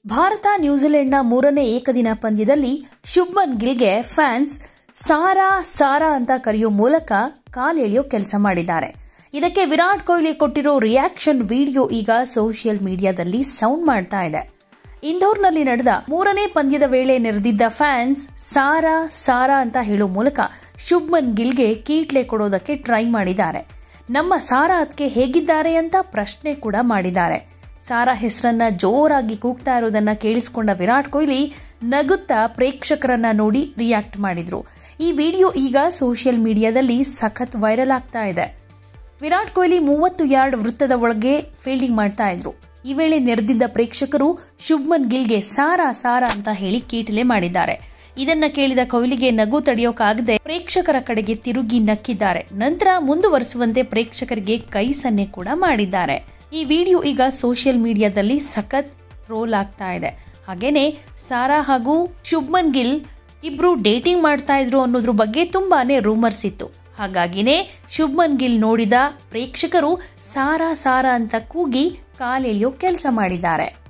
ಭಾರತ ನ್ಯೂಜಿಲೆಂಡ್ನ ಮೂರನೇ ಏಕದಿನ ಪಂದ್ಯದಲ್ಲಿ ಶುಭ್ಮನ್ ಗಿಲ್ಗೆ ಫ್ಯಾನ್ಸ್ ಸಾರಾ ಸಾರಾ ಅಂತ ಕರೆಯೋ ಮೂಲಕ ಕಾಲೆಳೆಯೋ ಕೆಲಸ ಮಾಡಿದ್ದಾರೆ ಇದಕ್ಕೆ ವಿರಾಟ್ ಕೊಹ್ಲಿ ಕೊಟ್ಟಿರೋ ರಿಯಾಕ್ಷನ್ ವಿಡಿಯೋ ಈಗ ಸೋಷಿಯಲ್ ಮೀಡಿಯಾದಲ್ಲಿ ಸೌಂಡ್ ಮಾಡ್ತಾ ಇದೆ ಇಂದೋರ್ನಲ್ಲಿ ನಡೆದ ಮೂರನೇ ಪಂದ್ಯದ ವೇಳೆ ನೆರೆದಿದ್ದ ಫ್ಯಾನ್ಸ್ ಸಾರಾ ಸಾರಾ ಅಂತ ಹೇಳೋ ಮೂಲಕ ಶುಭ್ಮನ್ ಗಿಲ್ಗೆ ಕೀಟ್ಲೆ ಕೊಡೋದಕ್ಕೆ ಟ್ರೈ ಮಾಡಿದ್ದಾರೆ ನಮ್ಮ ಸಾರಾ ಅದಕ್ಕೆ ಹೇಗಿದ್ದಾರೆ ಅಂತ ಪ್ರಶ್ನೆ ಕೂಡ ಮಾಡಿದ್ದಾರೆ ಸಾರಾ ಹೆಸರನ್ನ ಜೋರಾಗಿ ಕೂಗ್ತಾ ಇರೋದನ್ನ ಕೇಳಿಸಿಕೊಂಡ ವಿರಾಟ್ ಕೊಹ್ಲಿ ನಗುತ್ತಾ ಪ್ರೇಕ್ಷಕರನ್ನ ನೋಡಿ ರಿಯಾಕ್ಟ್ ಮಾಡಿದ್ರು ಈ ವಿಡಿಯೋ ಈಗ ಸೋಷಿಯಲ್ ಮೀಡಿಯಾದಲ್ಲಿ ಸಖತ್ ವೈರಲ್ ಆಗ್ತಾ ಇದೆ ವಿರಾಟ್ ಕೊಹ್ಲಿ ಮೂವತ್ತು ಯಾರ್ಡ್ ವೃತ್ತದ ಒಳಗೆ ಫೀಲ್ಡಿಂಗ್ ಮಾಡ್ತಾ ಇದ್ರು ಈ ವೇಳೆ ನೆರೆದಿದ್ದ ಪ್ರೇಕ್ಷಕರು ಶುಭ್ಮನ್ ಗಿಲ್ಗೆ ಸಾರಾ ಸಾರಾ ಅಂತ ಹೇಳಿ ಕೀಟಲೆ ಮಾಡಿದ್ದಾರೆ ಇದನ್ನ ಕೇಳಿದ ಕೊಹ್ಲಿಗೆ ನಗು ತಡೆಯೋಕಾಗದೆ ಪ್ರೇಕ್ಷಕರ ಕಡೆಗೆ ತಿರುಗಿ ನಕ್ಕಿದ್ದಾರೆ ನಂತರ ಮುಂದುವರಿಸುವಂತೆ ಪ್ರೇಕ್ಷಕರಿಗೆ ಕೈ ಸನ್ನೆ ಕೂಡ ಮಾಡಿದ್ದಾರೆ ಈ ವಿಡಿಯೋ ಈಗ ಸೋಷಿಯಲ್ ಮೀಡಿಯಾದಲ್ಲಿ ಸಖತ್ ಟ್ರೋಲ್ ಆಗ್ತಾ ಇದೆ ಹಾಗೇನೆ ಸಾರಾ ಹಾಗೂ ಶುಭ್ಮನ್ ಗಿಲ್ ಇಬ್ರು ಡೇಟಿಂಗ್ ಮಾಡ್ತಾ ಇದ್ರು ಅನ್ನೋದ್ರ ಬಗ್ಗೆ ತುಂಬಾನೇ ರೂಮರ್ಸ್ ಇತ್ತು ಹಾಗಾಗಿನೇ ಶುಭ್ಮನ್ ಗಿಲ್ ನೋಡಿದ ಪ್ರೇಕ್ಷಕರು ಸಾರಾ ಸಾರಾ ಅಂತ ಕೂಗಿ ಕಾಲೆಳೆಯೋ ಕೆಲಸ ಮಾಡಿದ್ದಾರೆ